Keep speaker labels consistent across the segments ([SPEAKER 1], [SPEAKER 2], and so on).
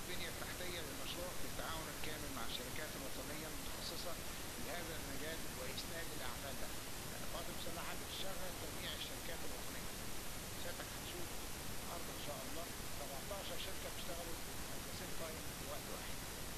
[SPEAKER 1] البنية التحتية للمشروع بالتعاون الكامل مع الشركات الوطنية المتخصصة لهذا المجال وإسناد الأعمال له. يعني القوات المسلحة بتشغل جميع الشركات الوطنية. سيادتك هتشوف النهارده إن شاء الله 17 شركة بيشتغلوا at the same time في وقت واحد.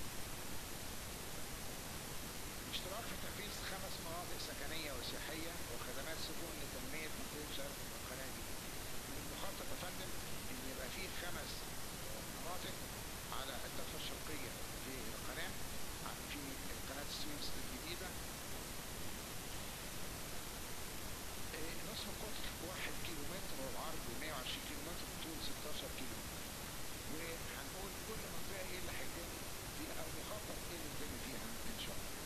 [SPEAKER 1] الاشتراك في تنفيذ خمس مناطق سكنية وسياحية وخدمات سكن لتنمية منطقة شرق القناة دي. من المخطط يا فندم إن يبقى فيه خمس مناطق على الضفة الشرقية في القناة في قناة السويس الجديدة إيه، نصف القطر واحد كيلو متر والعرض 120 كيلو متر وطول 16 كيلو متر وهنقول كل منطقة ايه اللي هيتم فيها او مخطط ايه اللي يتم فيها ان شاء الله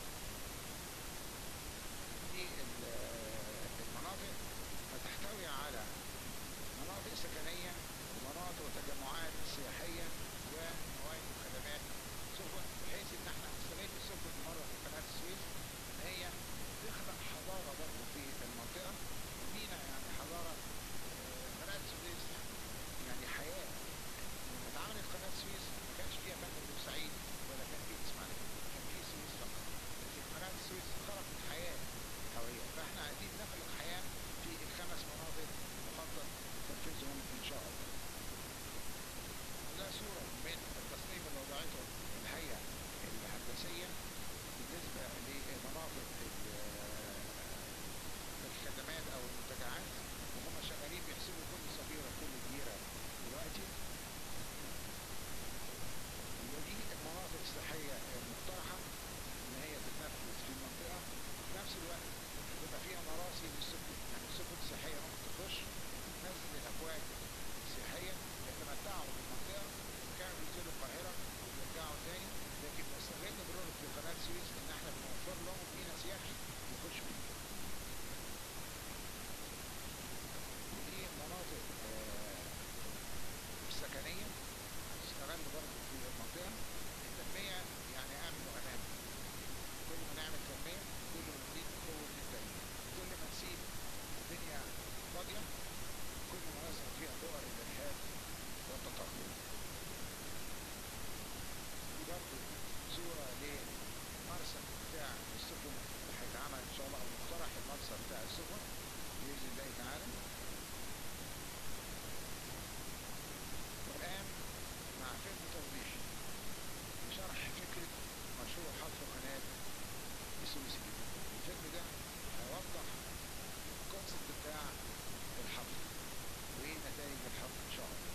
[SPEAKER 1] دي ال- المناطق هتحتوي على مناطق سكنية ومناطق وتجمعات سياحية ومواد وخدمات سفن بحيث ان احنا نستغل السفن مرة في قناة السويس ان هي تخلق حضارة برضه في المنطقة مينا يعني حضارة آه، قناة السويس يعني حياة لما اتعملت قناة السويس ما كانش فيها فندق بورسعيد ولا كان فيه اسماعيلية كان فيه السويس فقط لكن قناة السويس خلقت حياة هوية فاحنا عايزين نخلق حياة في الخمس مناطق مخطط تنفيذهم ان شاء الله وده صورة من التصميم اللي وضعته الهيئة الهندسية بالنسبة لمناطق ال- الخدمات أو المنتجعات وهم شغالين بيحسبوا كل صغيرة كل كبيرة دلوقتي ودي المناطق السياحية المقترحة إن هي تتنفذ في المنطقة وفي نفس الوقت يبقى فيها مراسي للسفن يعني السفن السياحية ممكن تخش تنزل الأفواج السياحية يتمتعوا بالمنطقة وكانوا بينزلوا القاهرة ويرجعوا تاني لكن نستغل برودكت في قناة السويس إن إحنا بنوفر لهم ميناء سياحي يخشوا فيه. ودي مناطق آه، السكنية تستغل برضه في المنطقة التنمية يعني أمن وأمان كل ما نعمل تنمية كل ما نزيد قوة التنمية كل ما نسيب الدنيا فاضية كل ما نظهر فيها بؤر الإرهاب والتطرف دي برضه صورة للمرسم بتاع السفن اللي هيتعمل إن شاء الله أو مقترح المرسم بتاع السفن بإذن الله تعالى والآن مع فيلم توضيحي لشرح فكرة مشروع حفر قناة السويس الجديد الفيلم ده هيوضح الكونسيبت بتاع الحفر وايه نتائج الحفر ان شاء الله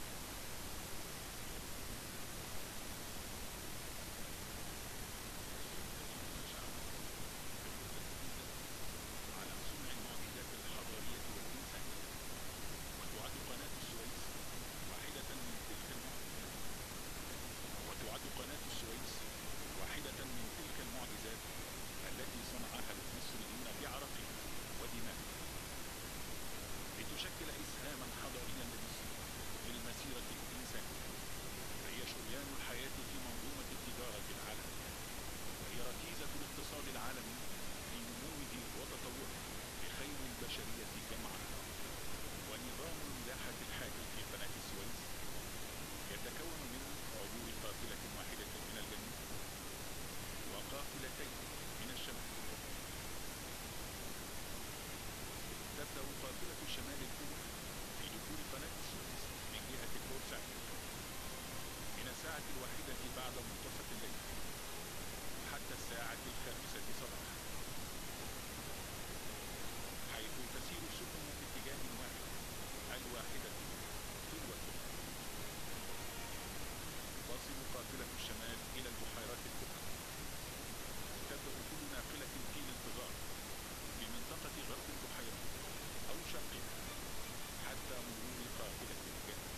[SPEAKER 2] على صنع المعجزات الحضارية والإنسانية وتعد قناة السويس واحدة من تلك المعجزات وتعد قناة السويس واحدة من تلك المعجزات التي صنعها المصريون بعرقهم ودمائهم لتشكل إسهاما حضاريا لمصر في المسيرة الإنسانية فهي شريان الحياة في منظومة التجارة العالمية وهي ركيزة الاقتصاد العالمي في نموه وتطوره بخير البشرية جمعاء ونظام الملاحة الحالي في قناة السويس يتكون من عبور قافلة واحدة من الجنوب وقافلتين من الشمال تبدأ قافلة الشمال الأولى في دخول قناة السويس من جهة بورسعيد من الساعة الواحدة بعد منتصف الليل حتى الساعة الخامسة صباحا حيث تسير السفن في اتجاه واحد الواحدة تلو الأخرى تصل قافلة الشمال إلى البحيرات الكبرى تبدأ كل ناقلة في الانتظار في منطقة غرب البحيرة أو شرقها حتى مرور قافلة الجنة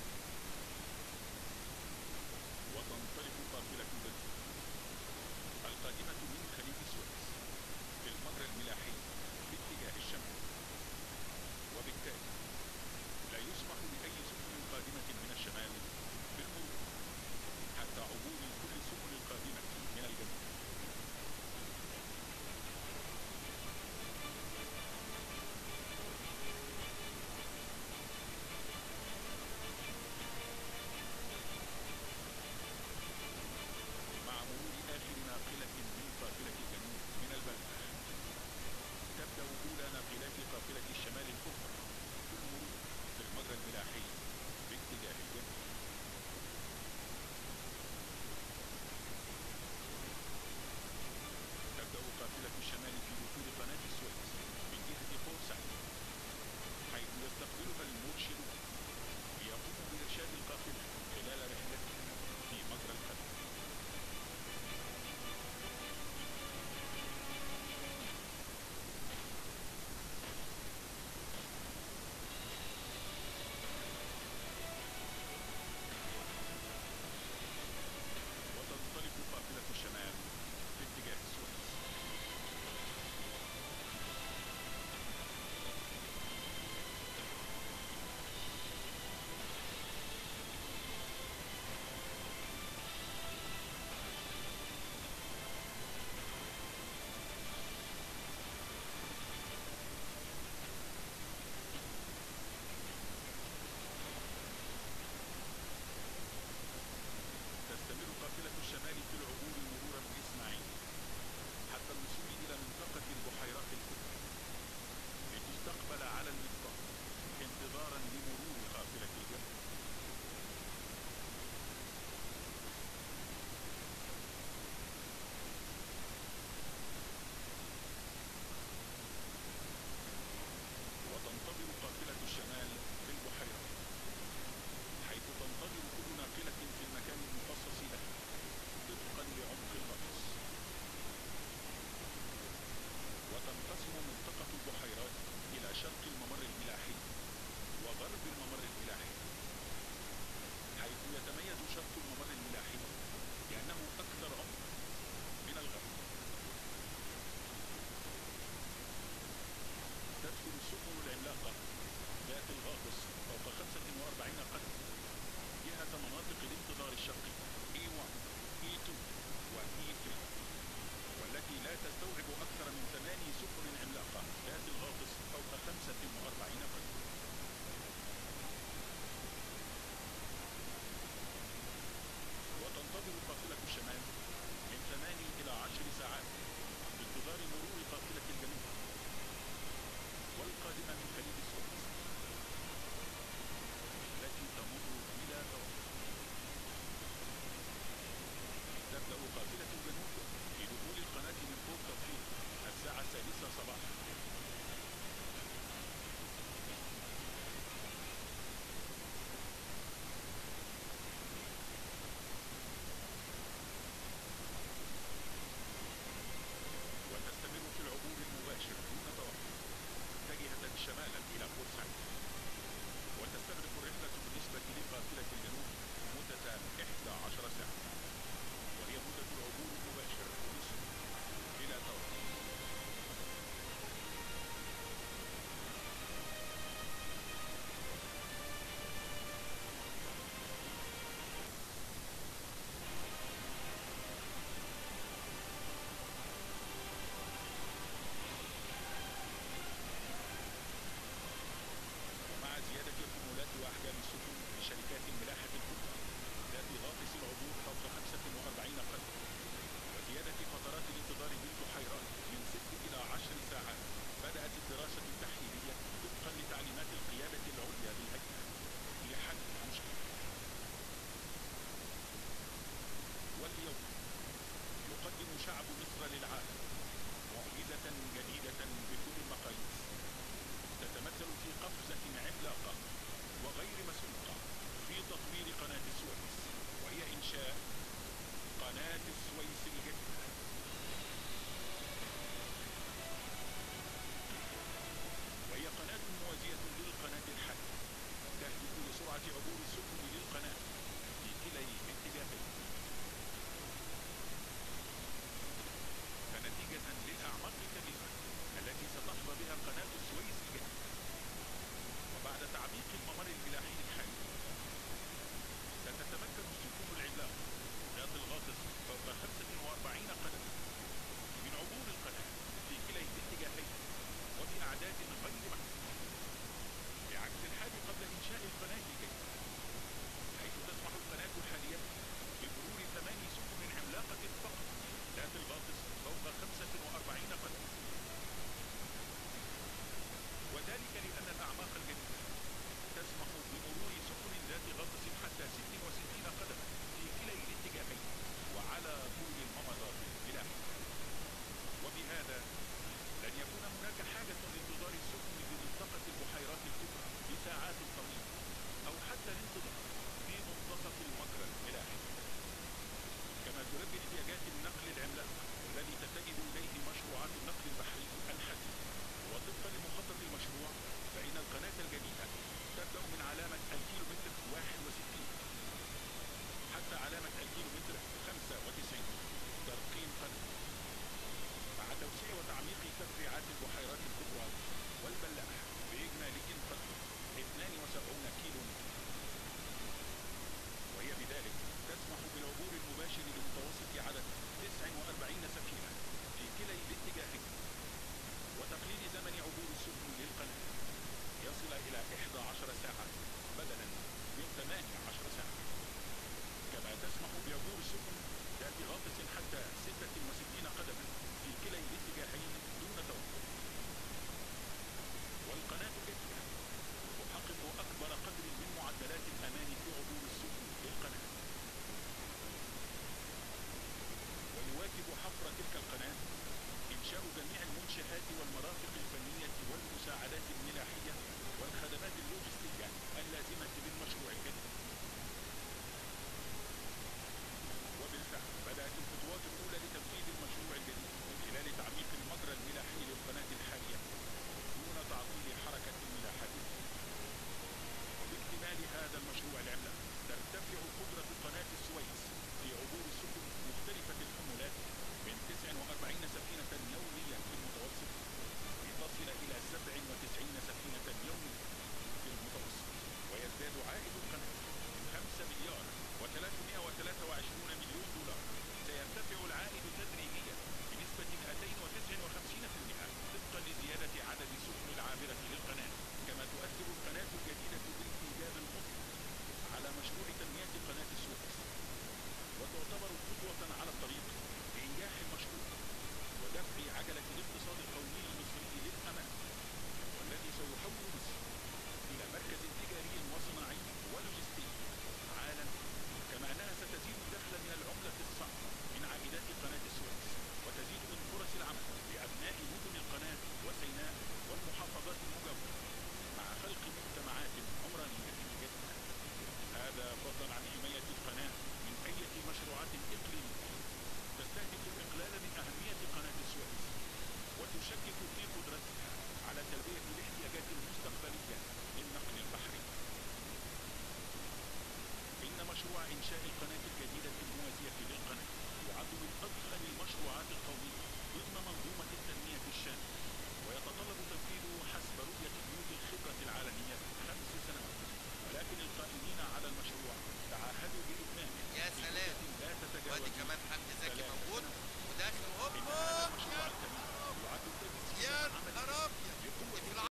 [SPEAKER 2] وتنطلق قافلة البدر القادمة من خليج السويس السفن العملاقة ذات الغاطس فوق 45 قدم جهة مناطق الانتظار الشرقي E1 E2 و E3 والتي لا تستوعب أكثر من ثماني سفن عملاقة ذات الغاطس